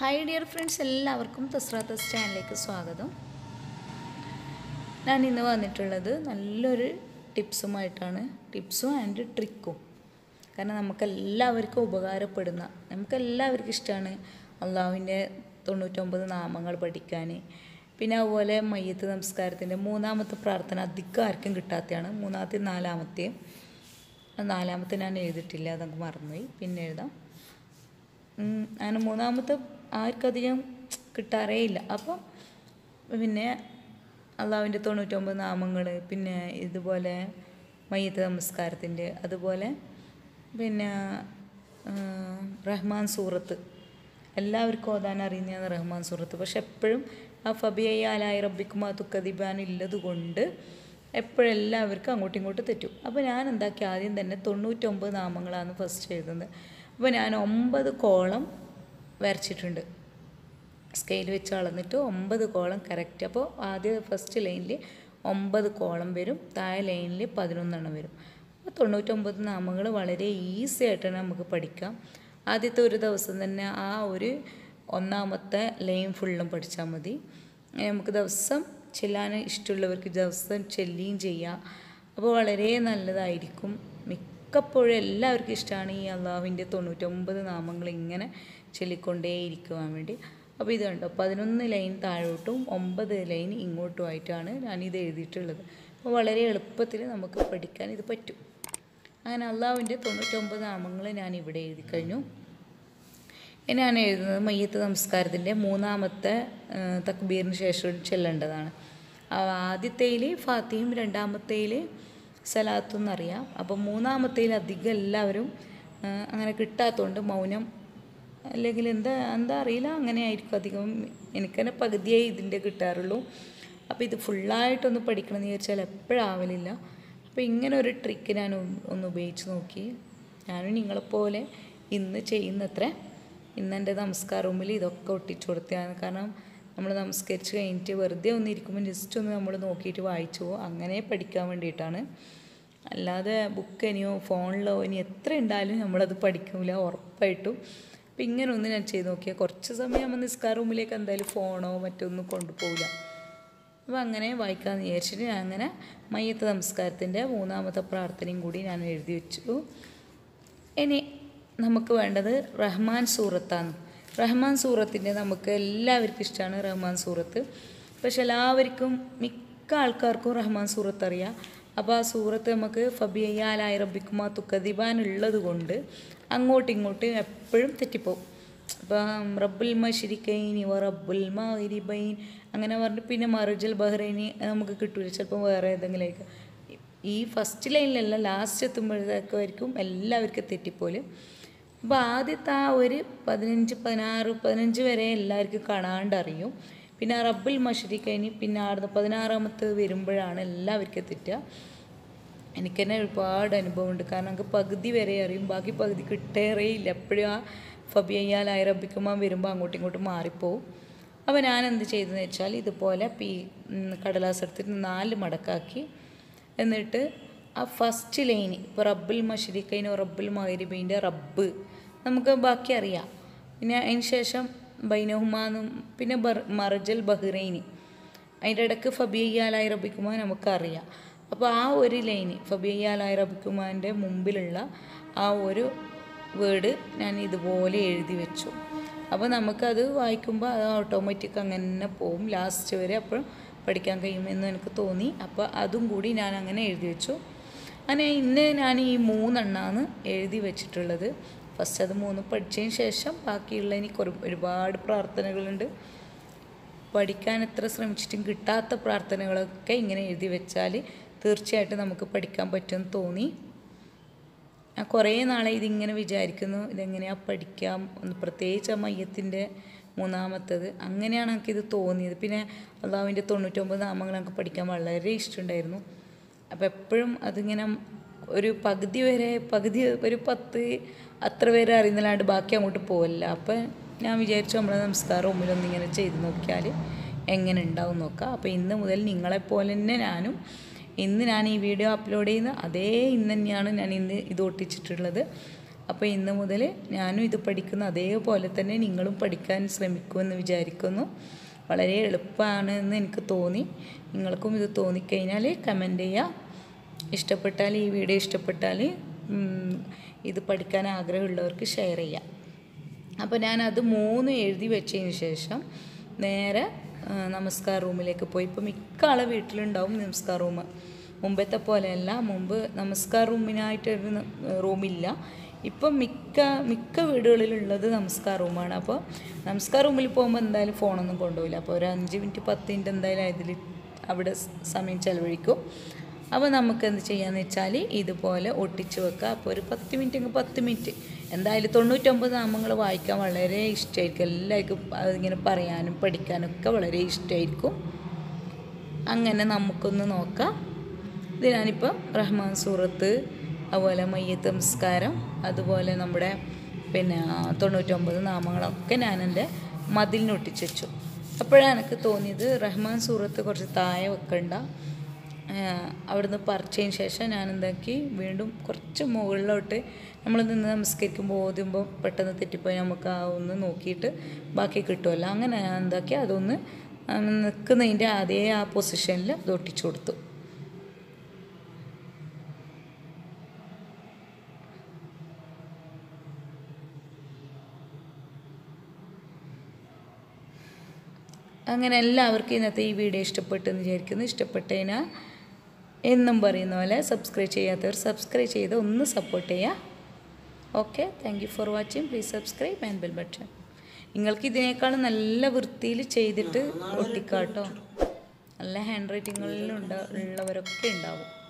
hi dear friends എല്ലാവർക്കും തസ്രാത്തസ് ചാനലിലേക്ക് സ്വാഗതം ഞാൻ ഇന്ന് വന്നിട്ടുള്ളത് നല്ലൊരു ടിപ്സുമായിട്ടാണ് ടിപ്സും ആൻഡ് ട്രിക്കും കാരണം നമുക്കെല്ലാവർക്കും ഉപകാരപ്പെടുന്ന നമുക്കെല്ലാവർക്കും ഇഷ്ടമാണ് അള്ളാഹുവിൻ്റെ തൊണ്ണൂറ്റൊമ്പത് നാമങ്ങൾ പഠിക്കാൻ പിന്നെ അതുപോലെ മയ്യത്ത് നമസ്കാരത്തിൻ്റെ മൂന്നാമത്തെ പ്രാർത്ഥന അധികം ആർക്കും കിട്ടാത്തതാണ് മൂന്നാമത്തെ നാലാമത്തെയും അത് നാലാമത്തെ ഞാൻ എഴുതിയിട്ടില്ല അതങ്ങ് മറന്നുപോയി പിന്നെ എഴുതാം ഉം, അങ്ങനെ മൂന്നാമത്തെ ആർക്കധികം കിട്ടാറേ ഇല്ല അപ്പോൾ പിന്നെ അള്ളാവിൻ്റെ തൊണ്ണൂറ്റൊമ്പത് നാമങ്ങൾ പിന്നെ ഇതുപോലെ മയ്യത്ത് നമസ്കാരത്തിൻ്റെ അതുപോലെ പിന്നെ ആ, റഹ്മാൻ സൂറത്ത് എല്ലാവർക്കും ഓതാൻ അറിയുന്നതാണ് റഹ്മാൻ സൂറത്ത് പക്ഷെ എപ്പോഴും ആ ഫബിയായി റബ്ബിക്കുമാ തുക്കദിബാൻ ഉള്ളത് കൊണ്ട് എപ്പോഴും എല്ലാവർക്കും അങ്ങോട്ടും ഇങ്ങോട്ടും തെറ്റും അപ്പോൾ ഞാൻ എന്താക്കി ആദ്യം തന്നെ തൊണ്ണൂറ്റൊമ്പത് നാമങ്ങളാണ് ഫസ്റ്റ് എഴുതുന്നത് അപ്പോൾ ഞാൻ ഒമ്പത് കോളം വരച്ചിട്ടുണ്ട് സ്കെയിൽ വെച്ച് അളന്നിട്ട് ഒമ്പത് കോളം കറക്റ്റ് അപ്പോൾ ആദ്യ ഫസ്റ്റ് ലൈനിൽ ഒമ്പത് കോളം വരും താഴെ ലൈനിൽ പതിനൊന്നെണ്ണം വരും അപ്പോൾ തൊണ്ണൂറ്റൊമ്പത് നാമങ്ങൾ വളരെ ഈസി ആയിട്ട് തന്നെ നമുക്ക് പഠിക്കാം ആദ്യത്തെ ഒരു ദിവസം തന്നെ ആ ഒരു ഒന്നാമത്തെ ലൈൻ ഫുള്ളും പഠിച്ചാൽ മതി അങ്ങനെ നമുക്ക് ദിവസം ചെല്ലാൻ ഇഷ്ടമുള്ളവർക്ക് ദിവസം ചെല്ലുകയും ചെയ്യാം അപ്പോൾ വളരെ നല്ലതായിരിക്കും മിക്കപ്പോഴും എല്ലാവർക്കും ഇഷ്ടമാണ് ഈ അള്ളാഹുവിൻ്റെ തൊണ്ണൂറ്റൊമ്പത് നാമങ്ങൾ ഇങ്ങനെ ചൊല്ലിക്കൊണ്ടേയിരിക്കുവാൻ വേണ്ടി അപ്പോൾ ഇത് കണ്ടോ പതിനൊന്ന് ലൈൻ താഴോട്ടും ഒമ്പത് ലൈൻ ഇങ്ങോട്ടുമായിട്ടാണ് ഞാനിത് എഴുതിയിട്ടുള്ളത് അപ്പോൾ വളരെ എളുപ്പത്തിൽ നമുക്ക് പഠിക്കാൻ ഇത് പറ്റും അങ്ങനെ അള്ളാഹുവിൻ്റെ തൊണ്ണൂറ്റൊമ്പത് നാമങ്ങൾ ഞാൻ ഇവിടെ എഴുതി കഴിഞ്ഞു ഇനി ഞാൻ എഴുതുന്നത് മയ്യത്ത് നമസ്കാരത്തിൻ്റെ മൂന്നാമത്തെ ആ, തക്ബീറിന് ശേഷം ചെല്ലേണ്ടതാണ് ആദ്യത്തേൽ ഫാത്തിയും രണ്ടാമത്തേൽ സലാത്തും എന്നറിയാം അപ്പോൾ മൂന്നാമത്തേൽ അധികം എല്ലാവരും ആ, അങ്ങനെ കിട്ടാത്തതുകൊണ്ട് മൗനം അല്ലെങ്കിൽ എന്താ എന്താ അറിയില്ല അങ്ങനെ ആയിരിക്കും അധികം എനിക്ക് തന്നെ പകുതിയേ ഇതിൻ്റെ കിട്ടാറുള്ളൂ അപ്പോൾ ഇത് ഫുള്ളായിട്ടൊന്ന് പഠിക്കണമെന്ന് വിചാരിച്ചാൽ എപ്പോഴാവലില്ല അപ്പോൾ ഇങ്ങനെ ഒരു ട്രിക്ക് ഞാൻ ഒന്ന് ഒന്ന് ഉപയോഗിച്ച് നോക്കി ഞാനും നിങ്ങളെപ്പോലെ ഇന്ന് ചെയ്യുന്നത്ര ഇന്ന് എൻ്റെ നമസ്കാര റൂമിൽ ഇതൊക്കെ ഒട്ടിച്ചു കൊടുത്തതാണ് കാരണം നമ്മൾ നമസ്കരിച്ച് കഴിഞ്ഞിട്ട് വെറുതെ ഒന്ന് ഇരിക്കുമ്പോൾ ജസ്റ്റ് ഒന്ന് നമ്മൾ നോക്കിയിട്ട് വായിച്ചു പോകും അങ്ങനെ പഠിക്കാൻ വേണ്ടിയിട്ടാണ് അല്ലാതെ ബുക്ക് ഇനിയോ ഫോണിലോ ഇനി എത്ര ഉണ്ടായാലും നമ്മളത് പഠിക്കില്ല ഉറപ്പായിട്ടും അപ്പം ഇങ്ങനെ ഒന്ന് ഞാൻ ചെയ്ത് നോക്കിയാൽ കുറച്ച് സമയം നമ്മൾ നിസ്കാര റൂമിലേക്ക് എന്തായാലും ഫോണോ മറ്റൊന്നും കൊണ്ടുപോകില്ല അപ്പോൾ അങ്ങനെ വായിക്കാമെന്ന് വിചാരിച്ചിട്ട് ഞാൻ അങ്ങനെ മയ്യത്ത് നമസ്കാരത്തിൻ്റെ മൂന്നാമത്തെ പ്രാർത്ഥനയും കൂടി ഞാൻ എഴുതി വെച്ചു ഇനി നമുക്ക് വേണ്ടത് റഹ്മാൻ സൂറത്താണ് റഹ്മാൻ സൂറത്തിൻ്റെ നമുക്ക് എല്ലാവർക്കും ഇഷ്ടമാണ് റഹ്മാൻ സൂറത്ത് പക്ഷെ എല്ലാവർക്കും മിക്ക ആൾക്കാർക്കും റഹ്മാൻ സൂറത്ത് അറിയാം അപ്പോൾ ആ സൂറത്ത് നമുക്ക് ഫബിയാലായി റബ്ബിക്കുമാ തുക്കദിബാൻ ഉള്ളത് കൊണ്ട് അങ്ങോട്ടും ഇങ്ങോട്ടും എപ്പോഴും തെറ്റിപ്പോവും ഇപ്പം റബ്ബുൽ മഷിരിക്കൈൻ ഇവ റബ്ബുൽ മഹരിബൈൻ അങ്ങനെ പറഞ്ഞിട്ട് പിന്നെ മറുജൽ ബഹ്റൈനി നമുക്ക് കിട്ടൂല ചിലപ്പോൾ വേറെ ഏതെങ്കിലുമായിരിക്കും ഈ ഫസ്റ്റ് ലൈനിലല്ല ലാസ്റ്റ് എത്തുമ്പോഴത്തേക്കായിരിക്കും എല്ലാവർക്കും തെറ്റിപ്പോലും അപ്പോൾ ആദ്യത്തെ ആ ഒരു പതിനഞ്ച് പതിനാറ് പതിനഞ്ച് വരെ എല്ലാവർക്കും കാണാണ്ട് അറിയും പിന്നെ ആ റബ്ബുൽ മഷരിക്കൈനി പിന്നെ ആടുന്ന പതിനാറാമത്തെ വരുമ്പോഴാണ് എല്ലാവർക്കും തെറ്റുക എനിക്ക് തന്നെ ഒരുപാട് അനുഭവമുണ്ട് കാരണം നമുക്ക് പകുതി വരെ അറിയും ബാക്കി പകുതി കിട്ടേറേയില്ല എപ്പോഴും ആ ഫബിയയ്യാൽ അയറബിക്കുമ്പോൾ വരുമ്പോൾ അങ്ങോട്ടും ഇങ്ങോട്ടും മാറിപ്പോവും അപ്പോൾ ഞാൻ എന്ത് ചെയ്തതെന്ന് വെച്ചാൽ ഇതുപോലെ പീ ഉം, കടലാസ് എടുത്തിട്ട് നാല് മടക്കാക്കി എന്നിട്ട് ആ ഫസ്റ്റ് ലൈന് ഇപ്പോൾ റബ്ബുൽ മഷരിക്കൈനോ റബ്ബുൽ മഹരിബൈൻ്റെ റബ്ബ് നമുക്ക് ബാക്കി അറിയാം പിന്നെ അതിന് ശേഷം ബൈനഹുമാന്നും പിന്നെ ബർ മറജൽ ബഹ്റൈനി അതിൻ്റെ ഇടയ്ക്ക് ഫബിയാലായി റബിക്കുമാൻ നമുക്കറിയാം അപ്പോൾ ആ ഒരു ലൈന് ഫബിയാലായി റബിക്കുമാൻ്റെ മുമ്പിലുള്ള ആ ഒരു വേർഡ് ഞാൻ ഇതുപോലെ എഴുതി വെച്ചു അപ്പോൾ നമുക്കത് വായിക്കുമ്പോൾ അത് ഓട്ടോമാറ്റിക് അങ്ങനെ തന്നെ പോവും ലാസ്റ്റ് വരെ അപ്പോൾ പഠിക്കാൻ കഴിയുമെന്ന് എനിക്ക് തോന്നി അപ്പോൾ അതും കൂടി ഞാൻ അങ്ങനെ എഴുതി വെച്ചു അങ്ങനെ ഇന്ന് ഞാൻ ഈ മൂന്നെണ്ണമാണ് എഴുതി വെച്ചിട്ടുള്ളത് ഫസ്റ്റ് അത് മൂന്ന് പഠിച്ചതിന് ശേഷം ബാക്കിയുള്ള എനിക്ക് ഒരു ഒരുപാട് പ്രാർത്ഥനകളുണ്ട് പഠിക്കാൻ എത്ര ശ്രമിച്ചിട്ടും കിട്ടാത്ത പ്രാർത്ഥനകളൊക്കെ ഇങ്ങനെ എഴുതി വെച്ചാൽ തീർച്ചയായിട്ടും നമുക്ക് പഠിക്കാൻ പറ്റുമെന്ന് തോന്നി ഞാൻ കുറേ നാളെ ഇതിങ്ങനെ വിചാരിക്കുന്നു ഇതെങ്ങനെയാണ് പഠിക്കാം ഒന്ന് പ്രത്യേകിച്ച് ആ മയ്യത്തിൻ്റെ മൂന്നാമത്തത് അങ്ങനെയാണ് എനിക്കിത് തോന്നിയത് പിന്നെ അള്ളാഹുവിൻ്റെ തൊണ്ണൂറ്റൊമ്പത് നാമങ്ങൾ എനിക്ക് പഠിക്കാൻ വളരെ ഇഷ്ടമുണ്ടായിരുന്നു അപ്പോൾ എപ്പോഴും അതിങ്ങനെ ഒരു പകുതി വരെ പകുതി ഒരു പത്ത് അത്ര പേരെ അറിയുന്നല്ലാണ്ട് ബാക്കി അങ്ങോട്ട് പോവില്ല അപ്പം ഞാൻ വിചാരിച്ചു നമ്മളെ നമസ്കാരം റൂമിലൊന്ന് ഇങ്ങനെ ചെയ്ത് നോക്കിയാൽ എങ്ങനെ ഉണ്ടാവും നോക്കാം അപ്പോൾ ഇന്ന് മുതൽ നിങ്ങളെപ്പോലെ തന്നെ ഞാനും ഇന്ന് ഞാൻ ഈ വീഡിയോ അപ്ലോഡ് ചെയ്യുന്ന അതേ ഇന്ന് തന്നെയാണ് ഞാൻ ഇന്ന് ഇത് ഒട്ടിച്ചിട്ടുള്ളത് അപ്പോൾ ഇന്ന് മുതൽ ഞാനും ഇത് പഠിക്കുന്ന അതേപോലെ തന്നെ നിങ്ങളും പഠിക്കാൻ ശ്രമിക്കുമെന്ന് വിചാരിക്കുന്നു വളരെ എളുപ്പമാണ് എന്ന് എനിക്ക് തോന്നി നിങ്ങൾക്കും ഇത് തോന്നിക്കഴിഞ്ഞാൽ കമൻറ്റ് ചെയ്യുക ഇഷ്ടപ്പെട്ടാൽ ഈ വീഡിയോ ഇഷ്ടപ്പെട്ടാൽ ഉം, ഇത് പഠിക്കാൻ ആഗ്രഹമുള്ളവർക്ക് ഷെയർ ചെയ്യാം അപ്പോൾ ഞാനത് മൂന്ന് എഴുതി വെച്ചതിന് ശേഷം നേരെ ആ, നമസ്കാര റൂമിലേക്ക് പോയി ഇപ്പോൾ മിക്ക ആളെ വീട്ടിലുണ്ടാവും നമസ്കാര റൂം മുമ്പത്തെ പോലെയല്ല മുമ്പ് നമസ്കാര റൂമിനായിട്ടൊരു ന- റൂമില്ല ഇപ്പം മിക്ക മിക്ക വീടുകളിലുള്ളത് നമസ്കാര റൂമാണ് അപ്പോൾ നമസ്കാര റൂമിൽ പോകുമ്പോൾ എന്തായാലും ഫോണൊന്നും കൊണ്ടുപോയില്ല അപ്പോൾ ഒരു അഞ്ച് മിനിറ്റ് പത്ത് മിനിറ്റ് എന്തായാലും അതിൽ അവിടെ സ് സമയം ചെലവഴിക്കും അപ്പോൾ നമുക്ക് എന്ത് ചെയ്യാന്ന് വെച്ചാൽ ഇതുപോലെ ഒട്ടിച്ച് വെക്കുക അപ്പോൾ ഒരു പത്ത് മിനിറ്റ് എങ്കിൽ പത്ത് മിനിറ്റ് എന്തായാലും തൊണ്ണൂറ്റൊമ്പത് നാമങ്ങൾ വായിക്കാൻ വളരെ ഇഷ്ടമായിരിക്കും എല്ലാവർക്കും അതിങ്ങനെ പറയാനും പഠിക്കാനും ഒക്കെ വളരെ ഇഷ്ടമായിരിക്കും അങ്ങനെ നമുക്കൊന്ന് നോക്കാം ഇത് ഞാനിപ്പോൾ റഹ്മാൻ സൂറത്ത് അതുപോലെ മയ്യത്ത് നമസ്കാരം അതുപോലെ നമ്മുടെ പിന്നെ തൊണ്ണൂറ്റൊമ്പത് നാമങ്ങളൊക്കെ ഞാൻ എൻ്റെ മതിലിന് ഒട്ടിച്ച് വെച്ചു അപ്പോഴാണ് എനിക്ക് തോന്നിയത് റഹ്മാൻ സൂറത്ത് കുറച്ച് താഴെ വെക്കണ്ട ആഹ് അവിടുന്ന് പറിച്ചതിന് ശേഷം ഞാൻ എന്താക്കി വീണ്ടും കുറച്ച് മുകളിലോട്ട് നമ്മൾ നിന്ന് നമസ്കരിക്കുമ്പോൾ ഓതുമ്പോൾ പെട്ടെന്ന് തെറ്റിപ്പോയി നമുക്ക് ആ ഒന്ന് നോക്കിയിട്ട് ബാക്കി കിട്ടുമല്ലോ അങ്ങനെ ഞാൻ എന്താക്കി അതൊന്ന് നിൽക്കുന്നതിൻ്റെ അതേ ആ പൊസിഷനിൽ അത് ഒട്ടിച്ചു കൊടുത്തു അങ്ങനെ എല്ലാവർക്കും ഇന്നത്തെ ഈ വീഡിയോ ഇഷ്ടപ്പെട്ടെന്ന് വിചാരിക്കുന്നു ഇഷ്ടപ്പെട്ടതിനാൽ എന്നും പറയുന്ന പോലെ സബ്സ്ക്രൈബ് ചെയ്യാത്തവർ സബ്സ്ക്രൈബ് ചെയ്ത് ഒന്ന് സപ്പോർട്ട് ചെയ്യുക okay thank you for watching please subscribe and bell button നിങ്ങൾക്ക് ഇതിനേക്കാളും നല്ല വൃത്തിയിൽ ചെയ്തിട്ട് ഒട്ടിക്കാട്ടോ നല്ല ഹാൻഡ് റൈറ്റിങ്ങുകളിൽ ഉള്ളവരൊക്കെ ഉണ്ടാവും